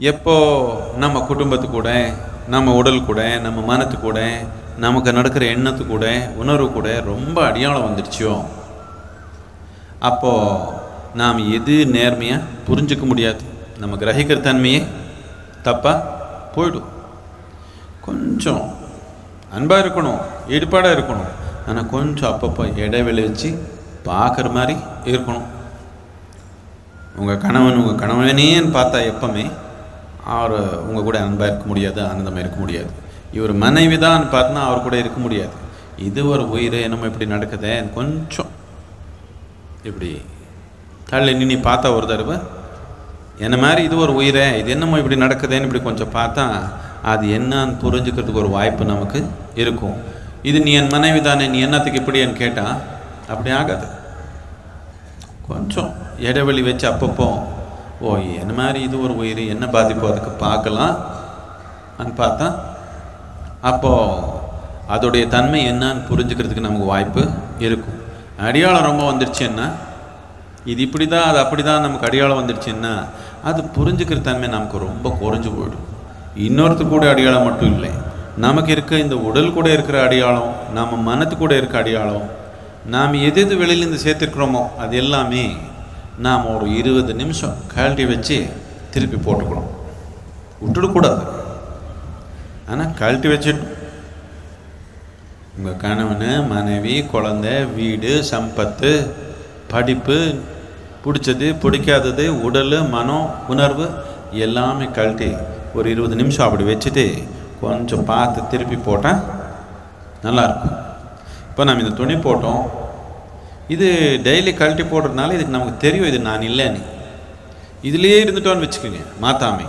எப்போ நம்ம குடும்பத்து கூட நம்ம உடல் கூட நம்ம மனத்து கூட நமக்கு நடக்கிற எண்ணத்து கூட உணர்வு கூட ரொம்ப அடியாளம் வந்துடுச்சோ அப்போ நாம் எது நேர்மையாக புரிஞ்சுக்க முடியாது நம்ம கிரகிக்கிற தன்மையே தப்பா போயிடும் கொஞ்சம் அன்பாக இருக்கணும் ஈடுபாடாக இருக்கணும் ஆனால் கொஞ்சம் அப்பப்போ இடைவெளி வச்சு பார்க்குற மாதிரி இருக்கணும் உங்கள் கணவன் உங்கள் கணவனேன்னு பார்த்தா எப்பவுமே அவர் உங்கள் கூட அன்பாக இருக்க முடியாது ஆனந்தமாக இருக்க முடியாது இவர் மனைவி தான் பார்த்தனா அவர் கூட இருக்க முடியாது இது ஒரு உயிர் என்னமோ இப்படி நடக்குதே கொஞ்சம் இப்படி தள்ளி நின்று பார்த்தா ஒரு தடவை என்ன மாதிரி இது ஒரு உயிரே இது என்னமோ இப்படி நடக்குதேன்னு இப்படி கொஞ்சம் பார்த்தா அது என்னன்னு புரிஞ்சுக்கிறதுக்கு ஒரு வாய்ப்பு நமக்கு இருக்கும் இது நீ என் மனைவி தானே நீ என்னத்துக்கு இப்படின்னு கேட்டால் அப்படி ஆகாது கொஞ்சம் இடைவெளி வச்சு அப்பப்போ ஓ என்ன மாதிரி இது ஒரு உயிர் என்ன பாதிப்பு அதுக்கு பார்க்கலாம் அன்னு பார்த்தா அப்போது அதோடைய தன்மை என்னன்னு புரிஞ்சுக்கிறதுக்கு நமக்கு வாய்ப்பு இருக்கும் அடியாளம் ரொம்ப வந்துடுச்சுன்னா இது இப்படி தான் அது அப்படி தான் நமக்கு அடியாளம் வந்துடுச்சுன்னா அது புரிஞ்சுக்கிற தன்மை நமக்கு ரொம்ப குறைஞ்சு போயிடும் இன்னொருத்தர் கூட அடியாளம் மட்டும் இல்லை நமக்கு இருக்க இந்த உடல் கூட இருக்கிற அடியாளம் நம்ம மனத்து கூட இருக்க அடியாளம் நாம் எது எது வெளியிலேருந்து சேர்த்துருக்குறோமோ அது எல்லாமே நாம் ஒரு இருபது நிமிஷம் கழட்டி வச்சு திருப்பி போட்டுக்கணும் விட்டுடக்கூடாது ஆனால் கழட்டி வச்சிடணும் உங்கள் கணவன் மனைவி குழந்தை வீடு சம்பத்து படிப்பு பிடிச்சது பிடிக்காதது உடல் மனம் உணர்வு எல்லாமே கழட்டி ஒரு இருபது நிமிஷம் அப்படி வச்சுட்டு கொஞ்சம் பார்த்து திருப்பி போட்டால் நல்லாயிருக்கும் இப்போ நம்ம இந்த துணி போட்டோம் இது டெய்லி கழட்டி போடுறதுனால இதுக்கு நமக்கு தெரியும் இது நான் இல்லைன்னு இதுலேயே இருந்துட்டோன்னு வச்சுக்கோங்க மாத்தாமே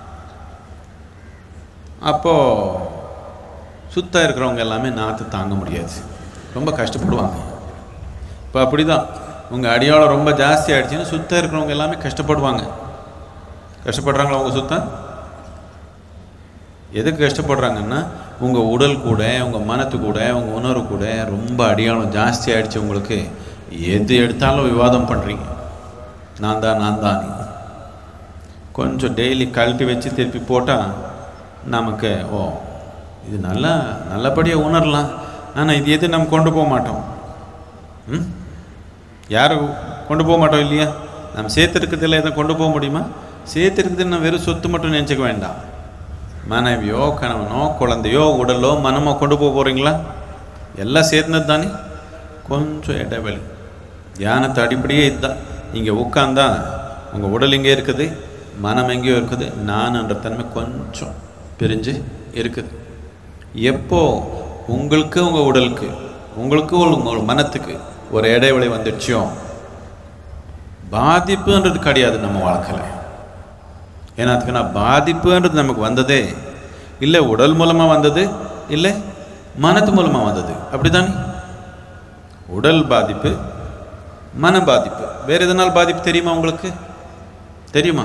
அப்போது சுத்தம் இருக்கிறவங்க எல்லாமே நாற்று தாங்க முடியாது ரொம்ப கஷ்டப்படுவாங்க இப்போ அப்படி தான் உங்கள் அடியாளம் ரொம்ப ஜாஸ்தி ஆயிடுச்சுன்னா சுத்தம் இருக்கிறவங்க எல்லாமே கஷ்டப்படுவாங்க கஷ்டப்படுறாங்களா உங்கள் சுத்தம் எதுக்கு கஷ்டப்படுறாங்கன்னா உங்கள் உடல் கூட உங்கள் மனத்து கூட உங்கள் உணர்வு கூட ரொம்ப அடியாளம் ஜாஸ்தி ஆயிடுச்சு உங்களுக்கு எது எடுத்தாலும் விவாதம் பண்ணுறீங்க நான் தான் நான் தான் நீ. கொஞ்சம் டெய்லி கழட்டி வச்சு திருப்பி போட்டால் நமக்கு ஓ இது நல்லா நல்லபடியாக உணரலாம் ஆனால் இது எது நம்ம கொண்டு போக மாட்டோம் ம் யாரும் கொண்டு போக மாட்டோம் இல்லையா நம்ம சேர்த்துருக்கிறதுல எதை கொண்டு போக முடியுமா சேர்த்துருக்குதுன்னு வெறும் சொத்து மட்டும் நினச்சிக்க வேண்டாம் மனைவியோ கணவனோ குழந்தையோ உடலோ மனமோ கொண்டு போக போகிறீங்களா எல்லாம் சேர்ந்தது தானே கொஞ்சம் இடைவெளி தியானத்து அடிப்படையே இதுதான் இங்கே உட்காந்தா உங்கள் உடல் இங்கே இருக்குது மனம் எங்கேயோ இருக்குது நான்ன்ற தன்மை கொஞ்சம் பிரிஞ்சு இருக்குது எப்போ உங்களுக்கு உங்கள் உடலுக்கு உங்களுக்கு உங்கள் மனத்துக்கு ஒரு இடைவெளி வந்துடுச்சோ பாதிப்புன்றது கிடையாது நம்ம வாழ்க்கையில் ஏன்னா அதுக்கு நான் பாதிப்புன்றது நமக்கு வந்ததே இல்லை உடல் மூலமாக வந்தது இல்லை மனத்து மூலமாக வந்தது அப்படிதானே உடல் பாதிப்பு மன பாதிப்பு வேறு எதனால் பாதிப்பு தெரியுமா உங்களுக்கு தெரியுமா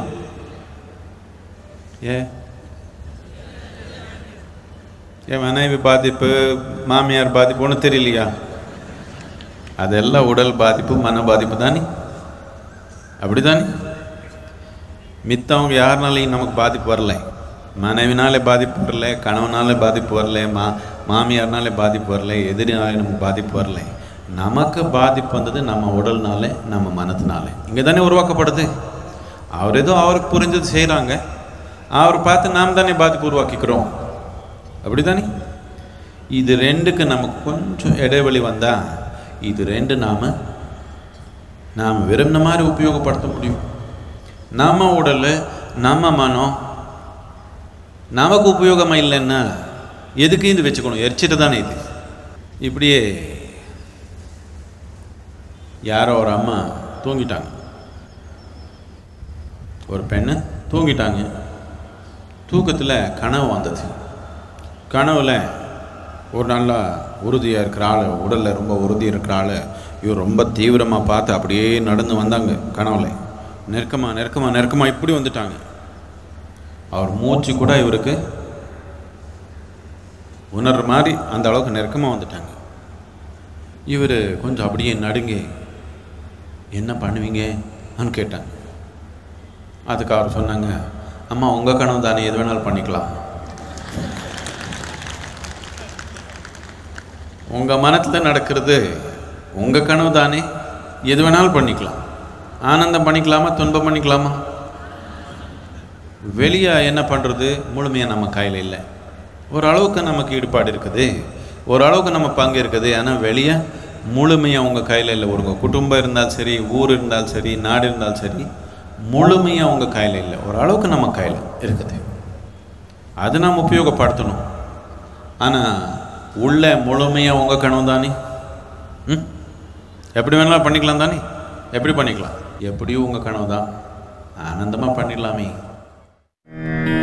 ஏ என் மனைவி பாதிப்பு மாமியார் பாதிப்பு ஒன்றும் தெரியலையா அதெல்லாம் உடல் பாதிப்பு மன பாதிப்பு தானே அப்படிதானே மித்தவங்க யாருனாலையும் நமக்கு பாதிப்பு வரல மனைவினாலே பாதிப்பு வரல கணவனாலே பாதிப்பு வரல மா மாமியார்னாலே பாதிப்பு வரல எதிரினாலே நமக்கு பாதிப்பு வரல நமக்கு பாதிப்பு வந்தது நம்ம உடல்னாலே நம்ம மனத்தினாலே இங்கே தானே உருவாக்கப்படுது அவர் ஏதோ அவருக்கு புரிஞ்சது செய்கிறாங்க அவர் பார்த்து நாம் தானே பாதிப்பு உருவாக்கிக்கிறோம் அப்படி தானே இது ரெண்டுக்கு நமக்கு கொஞ்சம் இடைவெளி வந்தால் இது ரெண்டு நாம் நாம் விரும்பின மாதிரி உபயோகப்படுத்த முடியும் நம்ம உடல் நம்ம மனம் நமக்கு உபயோகமாக இல்லைன்னா எதுக்கு இது வச்சுக்கணும் எரிச்சிட்டு தானே இது இப்படியே யாரோ ஒரு அம்மா தூங்கிட்டாங்க ஒரு பெண்ணு தூங்கிட்டாங்க தூக்கத்தில் கனவு வந்தது கனவுல ஒரு நல்ல உறுதியாக இருக்கிற ஆள் உடலில் ரொம்ப உறுதியாக இருக்கிற ஆள் இவர் ரொம்ப தீவிரமாக பார்த்து அப்படியே நடந்து வந்தாங்க கனவுல நெருக்கமாக நெருக்கமாக நெருக்கமாக இப்படி வந்துட்டாங்க அவர் மூச்சு கூட இவருக்கு உணர்ற மாதிரி அந்த அளவுக்கு நெருக்கமாக வந்துட்டாங்க இவர் கொஞ்சம் அப்படியே நடுங்கி என்ன பண்ணுவீங்க கேட்டாங்க அதுக்கு அவர் சொன்னாங்க அம்மா உங்கள் கனவு தானே எது வேணாலும் பண்ணிக்கலாம் உங்கள் மனத்தில் நடக்கிறது உங்கள் கனவு தானே எது வேணாலும் பண்ணிக்கலாம் ஆனந்தம் பண்ணிக்கலாமா துன்பம் பண்ணிக்கலாமா வெளியே என்ன பண்ணுறது முழுமையாக நம்ம கையில் இல்லை ஓரளவுக்கு நமக்கு ஈடுபாடு இருக்குது ஓரளவுக்கு நம்ம பங்கு இருக்குது ஆனால் வெளியே முழுமையாக உங்கள் கையில் இல்லை உங்கள் குடும்பம் இருந்தாலும் சரி ஊர் இருந்தாலும் சரி நாடு இருந்தாலும் சரி முழுமையாக உங்கள் கையில் இல்லை ஓரளவுக்கு நம்ம கையில் இருக்குது அது நாம் உபயோகப்படுத்தணும் ஆனால் உள்ள முழுமையாக உங்கள் கனவு தானே ம் எப்படி வேணாலும் பண்ணிக்கலாம் தானே எப்படி பண்ணிக்கலாம் எப்படியும் உங்கள் கனவு தான் ஆனந்தமாக பண்ணிடலாமே